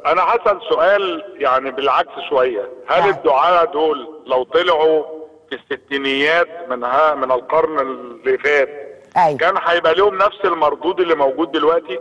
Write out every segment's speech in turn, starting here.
انا هسال سؤال يعني بالعكس شويه هل نعم. الدعاة دول لو طلعوا في الستينيات من ها من القرن اللي فات أيوة. كان هيبقى لهم نفس المردود اللي موجود دلوقتي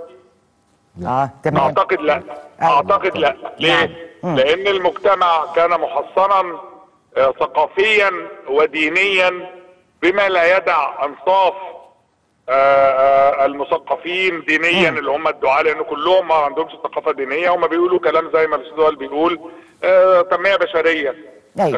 اه تمام اعتقد لا أيوة. اعتقد لا ليه مم. لان المجتمع كان محصنا آه، ثقافيا ودينيا بما لا يدع انصاف آه، آه، المثقفين دينيا اللي هم الدعاة لان كلهم ما عندهمش ثقافه دينيه هم بيقولوا كلام زي ما الاستاذ وائل بيقول آه، تنميه بشريه أيوة.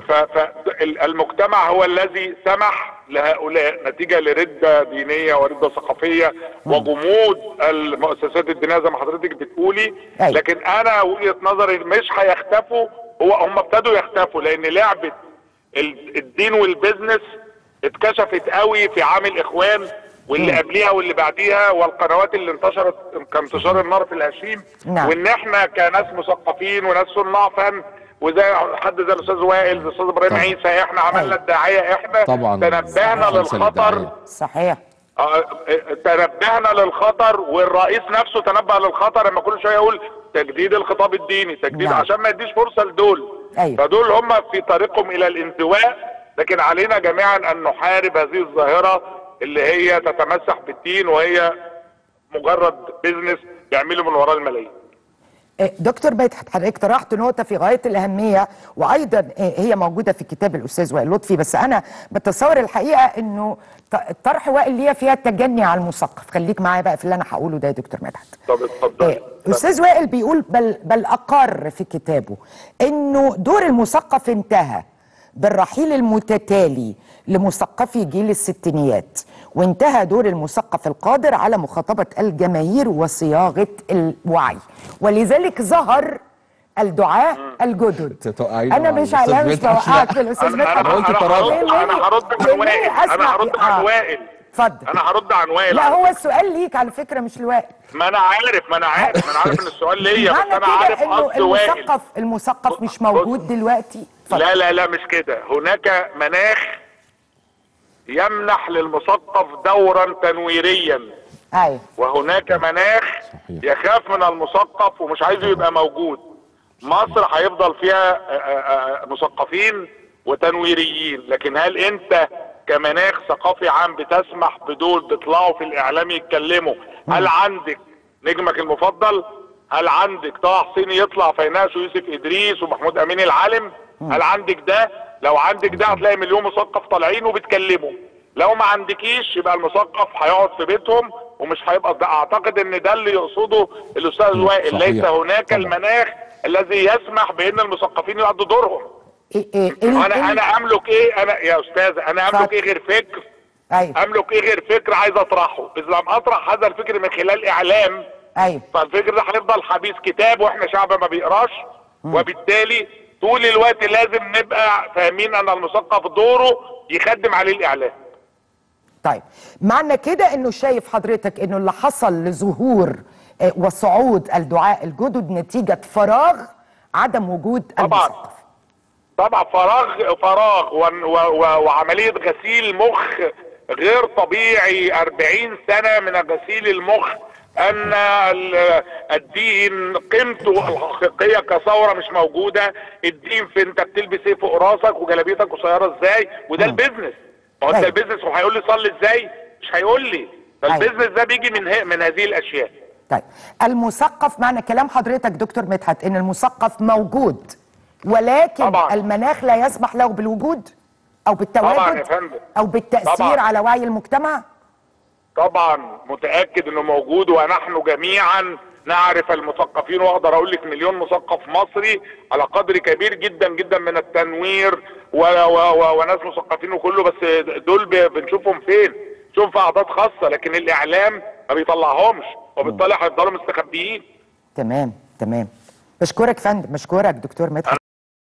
فالمجتمع هو الذي سمح لهؤلاء نتيجه لرده دينيه ورده ثقافيه وجمود المؤسسات الدينيه زي ما حضرتك بتقولي أيوة. لكن انا وجهه نظري مش هيختفوا هو هم ابتدوا يختفوا لان لعبه ال- الدين والبزنس اتكشفت قوي في عام الاخوان واللي مم. قبليها واللي بعديها والقنوات اللي انتشرت كانتشار النار في الهشيم نعم. وان احنا كناس مثقفين وناس صناع فن وزي حد زي الاستاذ وائل زي الاستاذ ابراهيم طبعا. عيسى احنا عملنا أيوة. الداعيه احنا طبعا تنبهنا مسلسل للخطر الداعية. صحيح آه، آه، تنبهنا للخطر والرئيس نفسه تنبه للخطر لما كل شويه يقول تجديد الخطاب الديني تجديد نعم. عشان ما يديش فرصه لدول أيوة. فدول هم في طريقهم الى الانزواء لكن علينا جميعا ان نحارب هذه الظاهره اللي هي تتمسح بالدين وهي مجرد بيزنس بيعملوا من وراه الملايين آه، دكتور مدحت حضرتك طرحت نقطة في غاية الأهمية وأيضا آه، هي موجودة في كتاب الأستاذ وائل لطفي بس أنا بتصور الحقيقة إنه ط- طرح وائل ليها فيها تجني على المثقف خليك معايا بقى في اللي أنا هقوله ده يا دكتور مدحت طب اتفضل آه، أستاذ وائل بيقول بل, بل أقر في كتابه إنه دور المثقف انتهى بالرحيل المتتالي لمثقفي جيل الستينيات وانتهى دور المثقف القادر على مخاطبة الجماهير وصياغة الوعي ولذلك ظهر الدعاة الجدد تتوقعيني انا مع مش الأستاذ على مش مدحت. بوقعك في الاستاذ انا مدحت انا قلت انا تراجع. هرد انا هرد عن لأنني وائل أسمع- انا هرد عن آه. وائل اتفضل انا هرد عن وائل لا على هو فكرة. السؤال ليك على فكرة مش لوائل ما انا عارف ما انا عارف ما انا عارف ان السؤال ليا بس معنى انا كده عارف انه قصد وائل المثقف المثقف مش موجود دلوقتي اتفضل. لا لا لا مش كده هناك مناخ يمنح للمثقف دورا تنويريا ايوه وهناك مناخ صحيح. يخاف من المثقف ومش عايزه يبقى موجود مصر هيفضل فيها آه، آه، آه، مثقفين وتنويريين لكن هل انت كمناخ ثقافي عام بتسمح بدول بيطلعوا في الاعلام يتكلموا هل عندك نجمك المفضل هل عندك طه حسين يطلع فيناقش يوسف ادريس ومحمود امين العالم هل عندك ده لو عندك ده هتلاقي مليون مثقف طالعين وبيتكلموا لو ما عندكيش يبقى المثقف هيقعد في بيتهم ومش هيبقى ده اعتقد ان ده اللي يقصده الاستاذ وائل صحيح. ليس هناك طبعا. المناخ الذي يسمح بان المثقفين يقضوا دورهم إيه إيه إيه انا انا املك ايه انا يا استاذ انا املك اتفضل. ايه غير فكر ايوه املك ايه غير فكر عايز اطرحه اذا لم اطرح هذا الفكر من خلال اعلام ايوه فالفكر ده هيفضل حبيس كتاب واحنا شعب ما بيقراش وبالتالي طول الوقت لازم نبقى فاهمين ان المثقف دوره يخدم عليه الاعلام طيب معنى كده انه شايف حضرتك انه اللي حصل لظهور آه، وصعود الدعاء الجدد نتيجة فراغ عدم وجود طبعاً. المثقف طبعا فراغ فراغ و و و وعملية غسيل مخ غير طبيعي 40 سنة من غسيل المخ ان ال- الدين قيمته الحقيقية كثورة مش موجودة الدين في انت بتلبس ايه فوق راسك وجلابيتك قصيرة ازاي وده البيزنس ما هو انت أيوة. البيزنس وهيقول لي صلي ازاي مش هيقول لي فالبيزنس ده بيجي من ه- من هذه الاشياء طيب المثقف معنى كلام حضرتك دكتور مدحت ان المثقف موجود ولكن طبعاً. المناخ لا يسمح له بالوجود او بالتواجد طبعاً يا فندم. او بالتأثير طبعاً. على وعي المجتمع طبعا متاكد انه موجود ونحن جميعا نعرف المثقفين واقدر اقول لك مليون مثقف مصري على قدر كبير جدا جدا من التنوير و و و وناس مثقفين وكله بس دول ب- بنشوفهم فين؟ شوف في اعداد خاصه لكن الاعلام ما بيطلعهمش وبالتالي هيفضلوا مستخبيين تمام تمام بشكرك فندم بشكرك دكتور مدحت